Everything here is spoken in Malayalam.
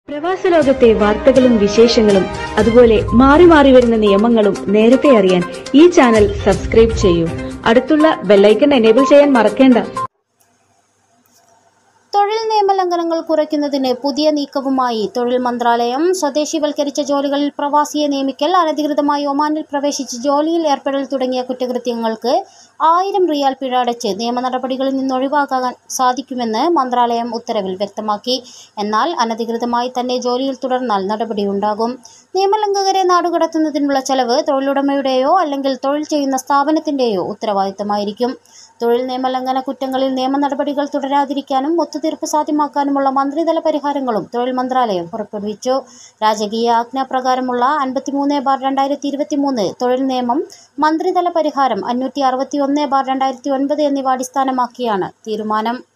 പ്രവാസ ലോകത്തെ വാർത്തകളും വിശേഷങ്ങളും അതുപോലെ മാറി മാറി വരുന്ന നിയമങ്ങളും നേരത്തെ അറിയാൻ ഈ ചാനൽ സബ്സ്ക്രൈബ് ചെയ്യൂ അടുത്തുള്ള ബെല്ലൈക്കൺ എനേബിൾ ചെയ്യാൻ മറക്കേണ്ട തൊഴിൽ നിയമലംഘനങ്ങൾ കുറയ്ക്കുന്നതിന് പുതിയ നീക്കവുമായി തൊഴിൽ മന്ത്രാലയം സ്വദേശിവൽക്കരിച്ച ജോലികളിൽ പ്രവാസിയെ നിയമിക്കൽ അനധികൃതമായി ഒമാനിൽ പ്രവേശിച്ച് ജോലിയിൽ ഏർപ്പെടൽ തുടങ്ങിയ കുറ്റകൃത്യങ്ങൾക്ക് ആയിരം റിയാൽ പിഴ അടച്ച് നിയമ നടപടികളിൽ നിന്ന് ഒഴിവാക്കാൻ സാധിക്കുമെന്ന് മന്ത്രാലയം ഉത്തരവിൽ വ്യക്തമാക്കി എന്നാൽ അനധികൃതമായി തന്നെ ജോലിയിൽ തുടർന്നാൽ നടപടിയുണ്ടാകും നിയമലംഘകരെ നാടുകടത്തുന്നതിനുള്ള ചെലവ് തൊഴിലുടമയുടെയോ അല്ലെങ്കിൽ തൊഴിൽ ചെയ്യുന്ന സ്ഥാപനത്തിന്റെയോ ഉത്തരവാദിത്തമായിരിക്കും തൊഴിൽ നിയമലംഘന കുറ്റങ്ങളിൽ നിയമ നടപടികൾ തുടരാതിരിക്കാനും ഒത്തുതീർപ്പ് സാധ്യമാക്കാനുമുള്ള മന്ത്രിതല പരിഹാരങ്ങളും തൊഴിൽ മന്ത്രാലയം പുറപ്പെടുവിച്ചു രാജകീയ ആജ്ഞാപ്രകാരമുള്ള അൻപത്തിമൂന്ന് ബാർ രണ്ടായിരത്തി ഇരുപത്തി മൂന്ന് തൊഴിൽ നിയമം മന്ത്രിതല പരിഹാരം അഞ്ഞൂറ്റി അറുപത്തി ഒന്ന് ബാർ രണ്ടായിരത്തി ഒൻപത് എന്നിവ അടിസ്ഥാനമാക്കിയാണ് തീരുമാനം